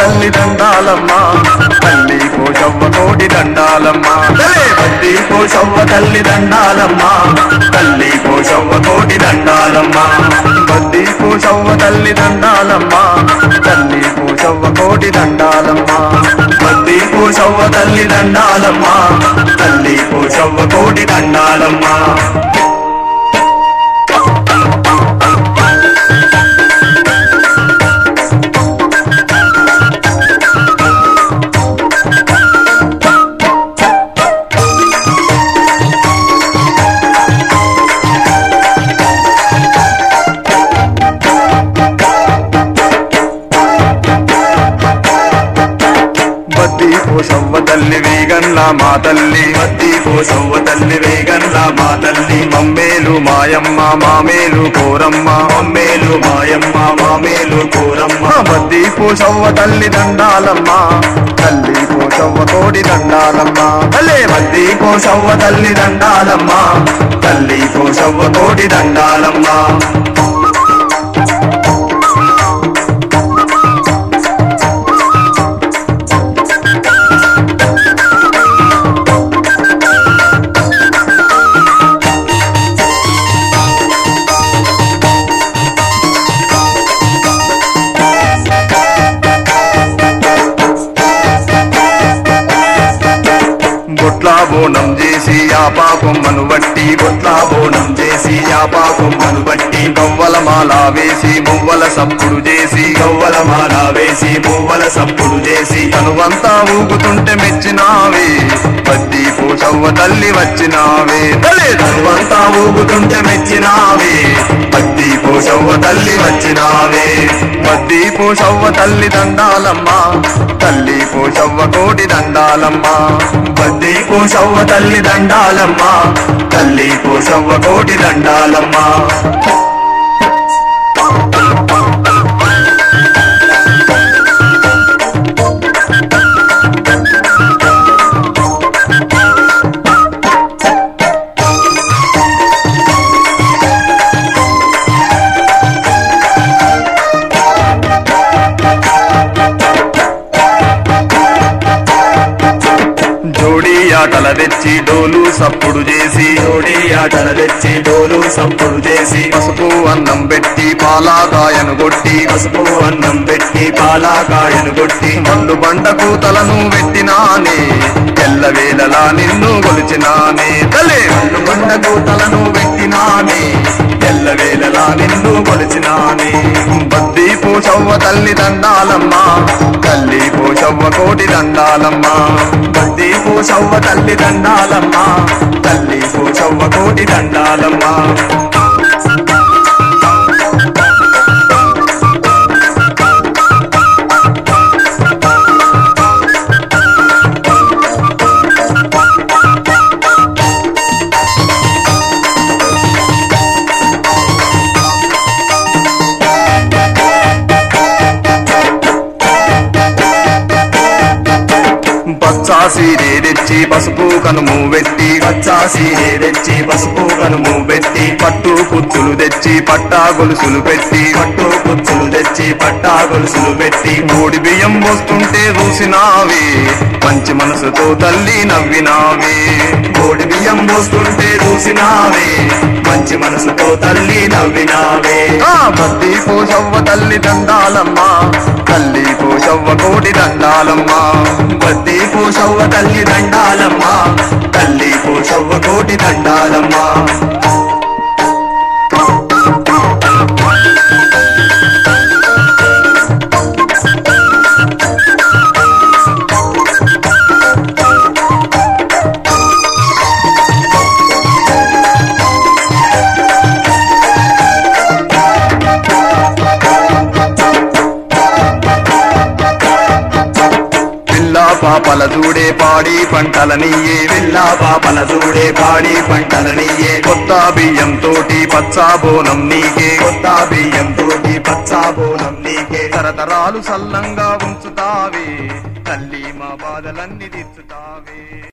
తల్లి దండాలమ్మ తల్లి పోషవ్వ కోటి దండాలమ్మ తలే బద్ది పోషవ్వ తల్లి దండాలమ్మ తల్లి పోషవ్వ కోటి దండాలమ్మ బద్ది పోషవ్వ తల్లి దండాలమ్మ తల్లి పోషవ్వ కోటి దండాలమ్మ బద్ది పోషవ్వ తల్లి దండాలమ్మ తల్లి పోషవ్వ కోటి దండాలమ్మ బద్ది పోషవ్వ తల్లి వేగన్ల మా తల్లి బద్ది పోషవ్వ తల్లి వేగన్ల మా తల్లి మమ్మేలు మాయమ్మ మామేలు కోరమ్మ మమ్మేలు మాయమ్మ మామేలు కోరమ్మ బద్ది పోషవ్వ తల్లి దండాలమ్మ తల్లి పోషవ్వ కోడి దండాలమ్మ తల్లి బద్ది పోషవ్వ తల్లి దండాలమ్మ తల్లి పోషవ్వ కోడి దండాలమ్మ బొట్లా బోనం చేసి ఆ పాపమ్మను బట్టి బొట్లా బోనం చేసి ఆ పాపమ్మను బట్టి గవ్వల మాల వేసి మువ్వల సప్పుడు చేసి గవ్వల మాల వేసి మువ్వల సప్పుడు చేసి తనువంతా ఊగుతుంటే మెచ్చినావే బద్ది పోషవ్వ తల్లి వచ్చినావే తల్లి తనువంతా ఊగుతుంటే మెచ్చినావే బద్ది పోషవ్వ తల్లి వచ్చినావే బద్ది పోషవ్వ తల్లి దండాలమ్మ తల్లి పోషవ్వ కోటి దండాలమ్మ బద్ది పోషవ్వ తల్లి దండాలమ్మ తల్లి పోషవ్వ కోటి దండాలమ్మ జోడి ఆటల తెచ్చి డోలు సప్పుడు చేసి జోడి ఆటల తెచ్చి డోలు సప్పుడు చేసి పసుపు అన్నం పెట్టి పాలాకాయను కొట్టి పసుపు అన్నం పెట్టి పాలాకాయను కొట్టి మండు బండ కూతలను పెట్టినానే ఎల్లవేళలా నిన్ను కొలిచినానే తలే మండు బండ కూతలను పెట్టినానే ఎల్లవేళలా నిన్ను కొలిచినానే బద్ది పోషవ్వ తల్లి దండాలమ్మ తల్లి పోషవ్వ కోటి దండాలమ్మ బద్ది పోషవ్వ తల్లి దండాలమ్మ తల్లి పోషవ్వ కోటి దండాలమ్మ పచ్చాసీరే తెచ్చి పసుపు కనుము పెట్టి పచ్చాసీరే తెచ్చి పసుపు కనుము పెట్టి పట్టు కుచ్చులు తెచ్చి పట్టా గొలుసులు పెట్టి పట్టు కుచ్చులు తెచ్చి పట్టా గొలుసులు పెట్టి మూడి బియ్యం పోస్తుంటే చూసినావే మంచి మనసుతో తల్లి నవ్వినావే మూడి బియ్యం పోస్తుంటే చూసినావే మంచి మనసుతో తల్లి నవ్వినావే ఆ బద్ది పోషవ్వ తల్లి దండాలమ్మ తల్లి పోషవ్వ కోటి దండాలమ్మ బద్ది పోషవ్వ తల్లి దండాలమ్మ తల్లి పోషవ్వ కోటి దండాలమ్మ పిల్ల పాపల చూడే పాడి పంటలనియే పిల్ల పాపల చూడే పాడి పంటలనియే కొత్త బియ్యం తోటి పచ్చా బోనం నీకే కొత్త బియ్యం తోటి పచ్చా బోనం నీకే తరతరాలు సల్లంగా ఉంచుతావే తల్లి మా బాధలన్నీ తీర్చుతావే